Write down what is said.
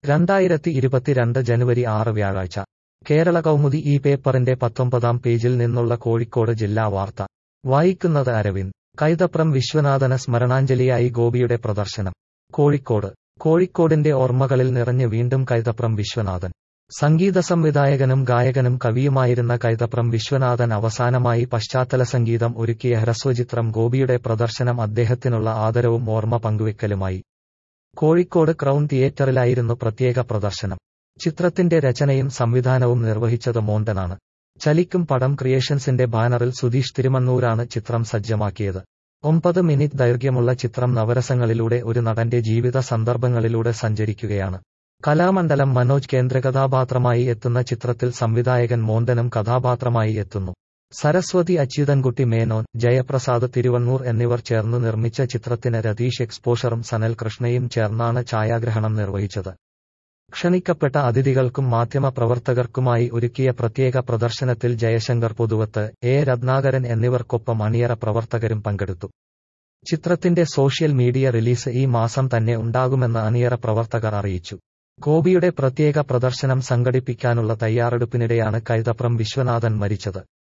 രണ്ടായിരത്തി ഇരുപത്തിരണ്ട് ജനുവരി ആറ് വ്യാഴാഴ്ച കേരള കൗമുദി ഈ പേപ്പറിന്റെ പത്തൊമ്പതാം പേജിൽ നിന്നുള്ള കോഴിക്കോട് ജില്ലാ വാർത്ത വായിക്കുന്നത് അരവിന്ദ് കൈതപ്രം വിശ്വനാഥന് സ്മരണാഞ്ജലിയായി ഗോപിയുടെ പ്രദർശനം കോഴിക്കോട് കോഴിക്കോടിന്റെ ഓർമ്മകളിൽ നിറഞ്ഞ് വീണ്ടും കൈതപ്രം വിശ്വനാഥൻ സംഗീത സംവിധായകനും ഗായകനും കവിയുമായിരുന്ന കൈതപ്രം വിശ്വനാഥൻ അവസാനമായി പശ്ചാത്തല സംഗീതം ഒരുക്കിയ ഹ്രസ്വചിത്രം ഗോപിയുടെ പ്രദർശനം അദ്ദേഹത്തിനുള്ള ആദരവും ഓർമ്മ പങ്കുവെക്കലുമായി കോഴിക്കോട് ക്രൗൺ തിയേറ്ററിലായിരുന്നു പ്രത്യേക പ്രദർശനം ചിത്രത്തിന്റെ രചനയും സംവിധാനവും നിർവഹിച്ചത് മോണ്ടനാണ് ചലിക്കും പടം ക്രിയേഷൻസിന്റെ ബാനറിൽ സുധീഷ് തിരുമണ്ണൂരാണ് ചിത്രം സജ്ജമാക്കിയത് ഒമ്പത് മിനിറ്റ് ദൈർഘ്യമുള്ള ചിത്രം നവരസങ്ങളിലൂടെ ഒരു നടന്റെ ജീവിത സന്ദർഭങ്ങളിലൂടെ സഞ്ചരിക്കുകയാണ് കലാമണ്ഡലം മനോജ് കേന്ദ്രകഥാപാത്രമായി എത്തുന്ന ചിത്രത്തിൽ സംവിധായകൻ മോണ്ടനും കഥാപാത്രമായി എത്തുന്നു സരസ്വതി അച്യുതൻകുട്ടി മേനോൻ ജയപ്രസാദ് തിരുവണ്ണൂർ എന്നിവർ ചേർന്ന് നിർമ്മിച്ച ചിത്രത്തിന് രതീഷ് എക്സ്പോഷറും സനൽ കൃഷ്ണയും ചേർന്നാണ് ഛായാഗ്രഹണം നിർവഹിച്ചത് ക്ഷണിക്കപ്പെട്ട അതിഥികൾക്കും മാധ്യമപ്രവർത്തകർക്കുമായി ഒരുക്കിയ പ്രത്യേക പ്രദർശനത്തിൽ ജയശങ്കർ പൊതുവത്ത് എ രത്നാകരൻ എന്നിവർക്കൊപ്പം അണിയറ പ്രവർത്തകരും പങ്കെടുത്തു ചിത്രത്തിന്റെ സോഷ്യൽ മീഡിയ റിലീസ് ഈ മാസം തന്നെ ഉണ്ടാകുമെന്ന് അണിയറ പ്രവർത്തകർ അറിയിച്ചു ഗോപിയുടെ പ്രത്യേക പ്രദർശനം സംഘടിപ്പിക്കാനുള്ള തയ്യാറെടുപ്പിനിടെയാണ് കൈതപ്രം വിശ്വനാഥൻ മരിച്ചത്